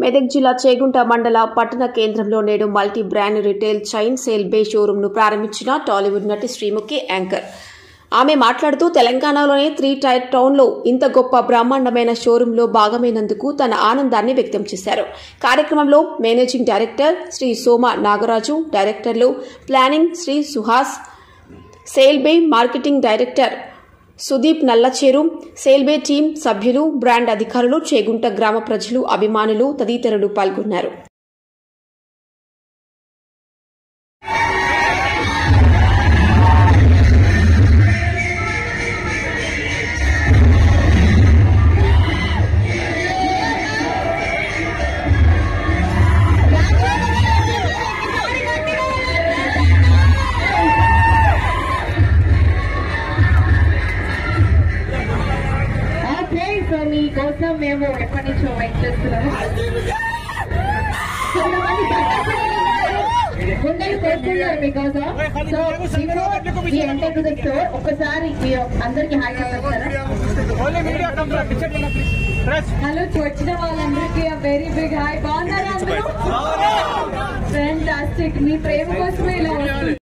మెదక్ జిల్లా చేగుంట మండల పట్టణ కేంద్రంలో నేడు multi brand retail chain Salebay షోరూంను ప్రారంభించిన టాలీవుడ్ నటి శ్రీముఖి యాంకర్ ఆమె మాట్లాడుతూ తెలంగాణలోనే త్రీ టైర్ టౌన్లో ఇంత గొప్ప బ్రహ్మాండమైన షోరూంలో భాగమైనందుకు తన ఆనందాన్ని వ్యక్తం చేశారు కార్యక్రమంలో మేనేజింగ్ డైరెక్టర్ శ్రీ సోమ నాగరాజు డైరెక్టర్లు planning Shri Suhas Salebay marketing director Sudeep Nallacheru Salebay team సభ్యులు బ్రాండ్ అధికారులు చేగుంట గ్రామ ప్రజలు అభిమానులు తదితరులు పాల్గొన్నారు ఓకే సో మీకోసం మేము ఎప్పటి నుంచో వెయిట్ చేస్తున్నాము కొంతమంది గుండెలు కొడుతున్నారు because so before we enter to the store ఒక్కసారి మీరు అందరికి హాయ్ చెప్పేస్తారా only media complete picture press hello వచ్చిన వాళ్ళందరికీ వెరీ బిగ్ హాయ్ బాగున్నారా అందరూ ఫ్యాంటాస్టిక్ మీ ప్రేమ కోసమే ఇలా వస్తుంది